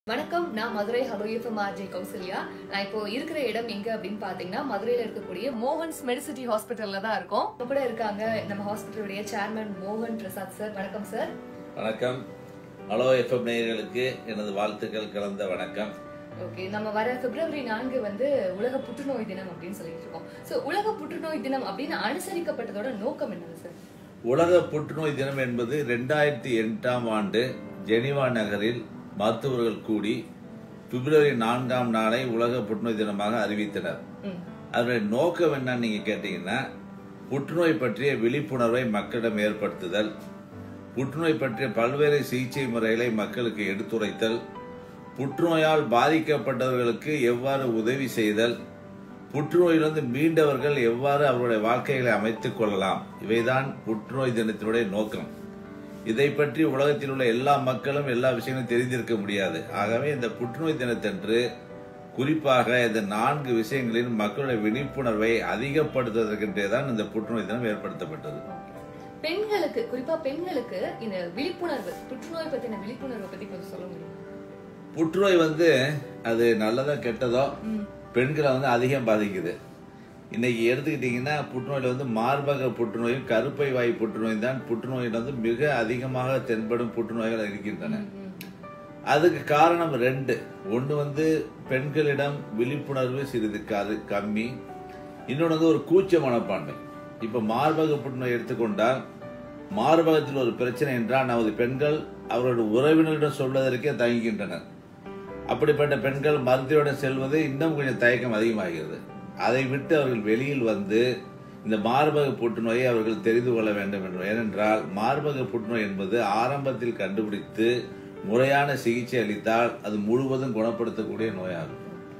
வணக்கம் நான் Madurai hello FM RJ Kausalya நான் இப்போ இருக்கிற இடம் எங்க அப்படின்னு பாத்தீங்கன்னா மதுரையில இருக்கக்கூடிய மோகன்ஸ் மெடிசிட்டி ஹாஸ்பிட்டல்ல தான் இருக்கோம் இப்ப கூட இருக்காங்க நம்ம ஹாஸ்பிட்டலுடைய சேர்மன் மோகன் பிரசாத் சார் வணக்கம் சார் வணக்கம் ஹலோ எஃப்எம் நேயர்களுக்கு எனது வாழ்த்துக்கள் கலந்த வணக்கம் ஓகே நம்ம வர பிப்ரவரி நான்கு வந்து உலக புற்றுநோய் தினம் அப்படின்னு சொல்லிட்டு இருக்கோம் சோ உலக புற்றுநோய் தினம் அப்படின்னு அனுசரிக்கப்பட்டதோட நோக்கம் என்னது சார் உலக புற்றுநோய் தினம் என்பது ரெண்டாயிரத்தி எட்டாம் ஆண்டு ஜெனீவா நகரில் மருத்துவர்கள் கூடி பிப்ரவரி நான்காம் நாளை உலக புற்றுநோய் தினமாக அறிவித்தனர் ம் அதனுடைய நோக்கம் என்னன்னு நீங்க கேட்டீங்கன்னா புற்றுநோய் பற்றிய விழிப்புணர்வை மக்களிடம் ஏற்படுத்துதல் புற்றுநோய் பற்றிய பல்வேறு சிகிச்சை முறைகளை மக்களுக்கு எடுத்துரைத்தல் புற்றுநோயால் பாதிக்கப்பட்டவர்களுக்கு எவ்வாறு உதவி செய்தல் புற்றுநோயிலிருந்து மீண்டவர்கள் எவ்வாறு அவருடைய வாழ்க்கைகளை அமைத்துக் கொள்ளலாம் இவைதான் புற்றுநோய் தினத்தினுடைய நோக்கம் இதை பற்றி உலகத்தில் உள்ள எல்லா மக்களும் எல்லா விஷயங்களும் தெரிந்திருக்க முடியாது ஆகவே இந்த புற்றுநோய் தினத்தன்று குறிப்பாக இந்த நான்கு விஷயங்களில் மக்களுடைய விழிப்புணர்வை அதிகப்படுத்துவதற்கென்றே தான் இந்த புற்றுநோய் தினம் ஏற்படுத்தப்பட்டது பெண்களுக்கு குறிப்பா பெண்களுக்கு இந்த விழிப்புணர்வு புற்றுநோய் பத்தின விழிப்புணர்வை பத்தி கொஞ்சம் சொல்ல முடியும் புற்றுநோய் வந்து அது நல்லதோ கெட்டதோ ம் பெண்களை வந்து அதிகம் பாதிக்குது இன்னைக்கு எடுத்துக்கிட்டீங்கன்னா புற்றுநோயில வந்து மார்பக புற்றுநோயும் கருப்பை வாய் புற்றுநோயும் தான் புற்றுநோயில் வந்து மிக அதிகமாக தென்படும் புற்றுநோய்கள் இருக்கின்றன ம், ம். அதுக்கு காரணம் ரெண்டு ஒன்று வந்து பெண்களிடம் விழிப்புணர்வு சிறிது கரு கம்மி இன்னொன்று வந்து ஒரு கூச்ச மனப்பான்மை இப்போ மார்பக புற்றுநோய் எடுத்துக்கொண்டால் மார்பகத்தில் ஒரு பிரச்சனை என்றால் நமது பெண்கள் அவர்களுடைய உறவினரிடம் சொல்வதற்கே தயங்குகின்றனர் அப்படிப்பட்ட பெண்கள் மருத்துவரிடம் செல்வது இன்னும் கொஞ்சம் தயக்கம் அதிகமாகிறது அதை விட்டு அவர்கள் வெளியில் வந்து இந்த மார்பக புற்றுநோயை அவர்கள் தெரிந்து கொள்ள வேண்டும் என்று ஏனென்றால் மார்பக புற்றுநோய் என்பது ஆரம்பத்தில் கண்டுபிடித்து முறையான சிகிச்சை அளித்தால் அது முழுவதும் குணப்படுத்தக்கூடிய நோயாகும்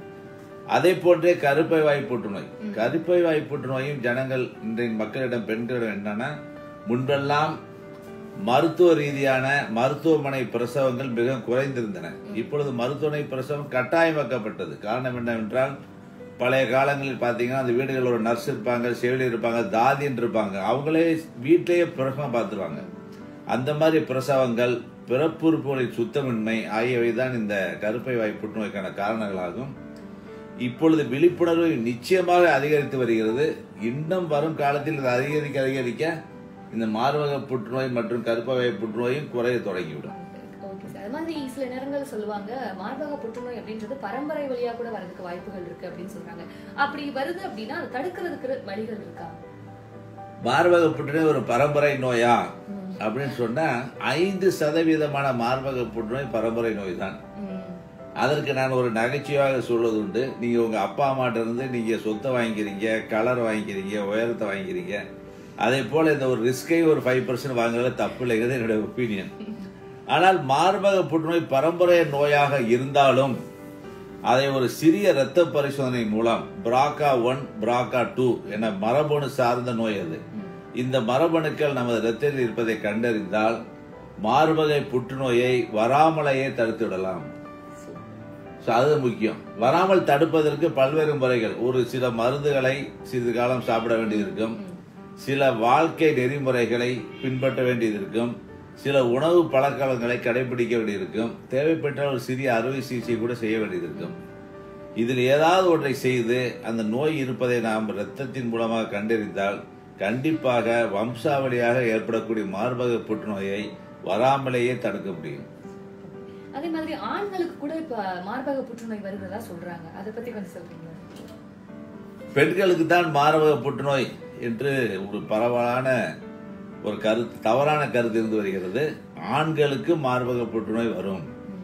அதே போன்றே கருப்பை வாய் புற்றுநோய் கருப்பை வாய் புற்றுநோயும் ஜனங்கள் இன்றைய மக்களிடம் பெண்களிடம் என்னன்னா முன்பெல்லாம் மருத்துவ ரீதியான மருத்துவமனை பிரசவங்கள் மிக குறைந்திருந்தன இப்பொழுது மருத்துவமனை பிரசவம் கட்டாயமாக்கப்பட்டது காரணம் என்னவென்றால் பழைய காலங்களில் பார்த்தீங்கன்னா அந்த வீடுகளில் ஒரு நர்ஸ் இருப்பாங்க செவிலியர் இருப்பாங்க தாதின்னு இருப்பாங்க அவங்களே வீட்டிலேயே பிரசவம் பார்த்துருவாங்க அந்த மாதிரி பிரசவங்கள் பிறப்புறுப்புகளின் சுத்தமின்மை ஆகியவை தான் இந்த கருப்பை வாய் புற்றுநோய்க்கான காரணங்களாகும் இப்பொழுது விழிப்புணர்வு நிச்சயமாக அதிகரித்து வருகிறது இன்னும் வரும் காலத்தில் இது அதிகரிக்க அதிகரிக்க இந்த மார்பக புற்றுநோய் மற்றும் கருப்பை வாய் புற்றுநோயும் குறைய தொடங்கிவிடும் ஓகே சார் அது மாதிரி சில நேரங்கள் சொல்லுவாங்க மார்பக புற்றுநோய் அப்படின்றது பரம்பரை வழியா கூட வரதுக்கு வாய்ப்புகள் இருக்கு அப்படின்னு சொல்றாங்க அப்படி வருது அப்படின்னா அதை தடுக்கிறதுக்கு வழிகள் இருக்கா மார்பக புற்றுநோய் ஒரு பரம்பரை நோயா அப்படின்னு சொன்னா ஐந்து சதவீதமான மார்பக புற்றுநோய் பரம்பரை நோய் தான் ம், அதற்கு நான் ஒரு நகைச்சுவையாக சொல்வது உண்டு நீங்க உங்க அப்பா அம்மாட்ட இருந்து நீங்க சொத்தை வாங்கிக்கிறீங்க கலர் வாங்கிக்கிறீங்க உயரத்தை வாங்கிக்கிறீங்க அதே போல இந்த ஒரு ரிஸ்கை ஒரு ஃபைவ் பர்சன்ட் வாங்குறது தப்பு இல்லைங்கிறது என்னுடைய ஒப்பீனியன் ஆனால் மார்பக புற்றுநோய் பரம்பரை நோயாக இருந்தாலும் அதை ஒரு சிறிய இரத்த பரிசோதனை மூலம் பிராக்கா ஒன் பிராக்கா டூ என மரபணு சார்ந்த நோய் அது இந்த மரபணுக்கள் நமது இரத்தத்தில் இருப்பதை கண்டறிந்தால் மார்பக புற்றுநோயை வராமலேயே தடுத்து விடலாம் So, அது முக்கியம் வராமல் தடுப்பதற்கு பல்வேறு முறைகள் ஒரு சில மருந்துகளை சிறிது காலம் சாப்பிட வேண்டியது இருக்கும் சில வாழ்க்கை நெறிமுறைகளை பின்பற்ற வேண்டியது இருக்கும் சில உணவு பழக்கவழக்கங்களை கடைபிடிக்க வேண்டியிருக்கும் தேவைப்பட்டால் ஒரு சிறிய அறுவை சிகிச்சை கூட செய்ய வேண்டியது இருக்கும் இதில் ஏதாவது ஒன்றை செய்து அந்த நோய் இருப்பதை நாம் இரத்தத்தின் மூலமாக கண்டறிந்தால் கண்டிப்பாக வம்சாவளியாக ஏற்படக்கூடிய மார்பக புற்றுநோயை வராமலேயே தடுக்க முடியும் அதே மாதிரி ஆண்களுக்கு கூட இப்ப மார்பக புற்றுநோய் வருகிறதா சொல்றாங்க அதை பத்தி கொஞ்சம் சொல்றீங்களா பெண்களுக்கு தான் மார்பக புற்றுநோய் என்று ஒரு பரவலான ஒரு கருத்து தவறான கருத்து இருந்து வருகிறது ஆண்களுக்கு மார்பக புற்றுநோய் வரும்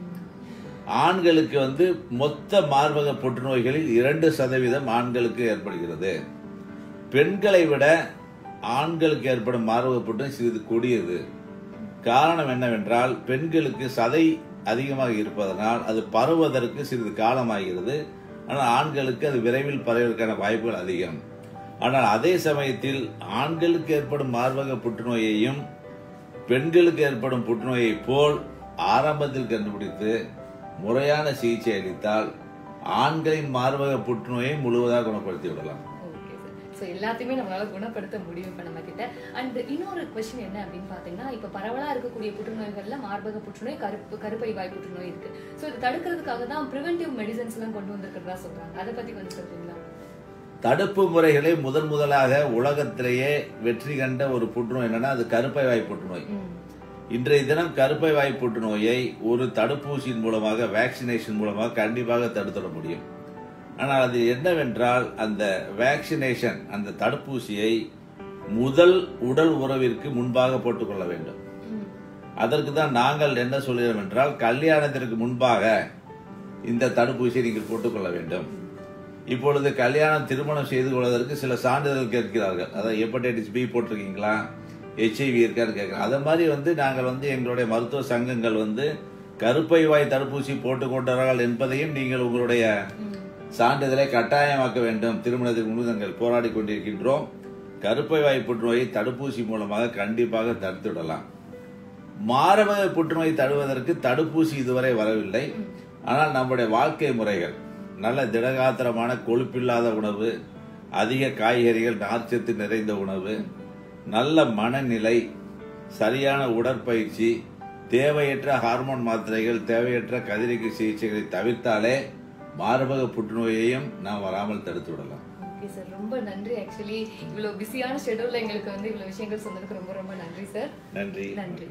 ஆண்களுக்கு வந்து மொத்த மார்பக புற்றுநோய்களில் இரண்டு சதவீதம் ஆண்களுக்கு ஏற்படுகிறது பெண்களை விட ஆண்களுக்கு ஏற்படும் மார்பக புற்றுநோய் சிறிது கொடியது காரணம் என்னவென்றால் பெண்களுக்கு சதை அதிகமாக இருப்பதனால் அது பரவுவதற்கு சிறிது காலமாகிறது ஆனால் ஆண்களுக்கு அது விரைவில் பரவுவதற்கான வாய்ப்புகள் அதிகம் ஆனால் அதே சமயத்தில் ஆண்களுக்கு ஏற்படும் மார்பக புற்றுநோயையும் பெண்களுக்கு ஏற்படும் புற்றுநோயை போல் ஆரம்பத்தில் கண்டுபிடித்து முறையான சிகிச்சை அளித்தால் ஆண்களின் மார்பக புற்றுநோயை முழுவதாக குணப்படுத்தி விடலாம் ஓகே சார் ஸோ எல்லாத்தையுமே நம்மளால குணப்படுத்த முடியும் இப்போ நம்ம கிட்ட அண்ட் இன்னொரு கொஸ்டின் என்ன அப்படின்னு பார்த்தீங்கன்னா இப்போ பரவலாக இருக்கக்கூடிய புற்றுநோய்கள்ல மார்பக புற்றுநோய் கருப்பு கருப்பை வாய் புற்றுநோய் இருக்கு ஸோ இது தடுக்கிறதுக்காக தான் ப்ரிவென்டிவ் மெடிசன்ஸ் எல்லாம் கொண்டு வந்திருக்கிறதா சொல்றாங்க அதை பத்தி கொஞ்சம் சொல்றீங்களா தடுப்பு முறைகளை முதன் முதலாக உலகத்திலேயே வெற்றி கண்ட ஒரு புற்றுநோய் என்னன்னா அது கருப்பை வாய் புற்றுநோய் ம். இன்றைய தினம் கருப்பை வாய் புற்றுநோயை ஒரு தடுப்பூசியின் மூலமாக வேக்சினேஷன் மூலமாக கண்டிப்பாக தடுத்துட முடியும் ஆனால் அது என்னவென்றால் அந்த வேக்சினேஷன் அந்த தடுப்பூசியை முதல் உடல் உறவிற்கு முன்பாக போட்டுக்கொள்ள வேண்டும் ம். அதற்கு தான் நாங்கள் என்ன சொல்கிறோம் என்றால் கல்யாணத்திற்கு முன்பாக இந்த தடுப்பூசியை நீங்கள் போட்டுக்கொள்ள வேண்டும் இப்பொழுது கல்யாணம் திருமணம் செய்து கொள்வதற்கு சில சான்றிதழ் கேட்கிறார்கள் அதாவது ஹெப்படைட்டிஸ் பி போட்டிருக்கீங்களா ஹெச்ஐவி இருக்கான்னு கேட்குறோம் அதை மாதிரி வந்து நாங்கள் வந்து எங்களுடைய மருத்துவ சங்கங்கள் வந்து கருப்பை வாய் தடுப்பூசி போட்டுக் கொண்டார்கள் என்பதையும் நீங்கள் உங்களுடைய ம். சான்றிதழை கட்டாயமாக்க வேண்டும் திருமணத்திற்கு முன்பு நாங்கள் போராடி கொண்டிருக்கின்றோம் கருப்பை வாய் புற்றுநோயை தடுப்பூசி மூலமாக கண்டிப்பாக தடுத்துவிடலாம் மாரபக புற்றுநோய் தடுவதற்கு தடுப்பூசி இதுவரை வரவில்லை ஆனால் நம்முடைய வாழ்க்கை முறைகள் நல்ல திடகாத்திரமான கொழுப்பில்லாத உணவு அதிக காய்கறிகள் நார்ச்சத்து நிறைந்த உணவு நல்ல மனநிலை சரியான உடற்பயிற்சி தேவையற்ற ஹார்மோன் மாத்திரைகள் தேவையற்ற கதிரிக்கு சிகிச்சைகளை தவிர்த்தாலே மார்பக புற்றுநோயையும் நாம் வராமல் தடுத்து விடலாம் ஓகே சார் ரொம்ப நன்றி ஆக்சுவலி இவ்வளவு பிஸியான ஷெடியூல்ல எங்களுக்கு வந்து இவ்வளவு விஷயங்கள் சொன்னதுக்கு ரொம்ப ரொம்ப நன்றி சார் நன்றி நன்றி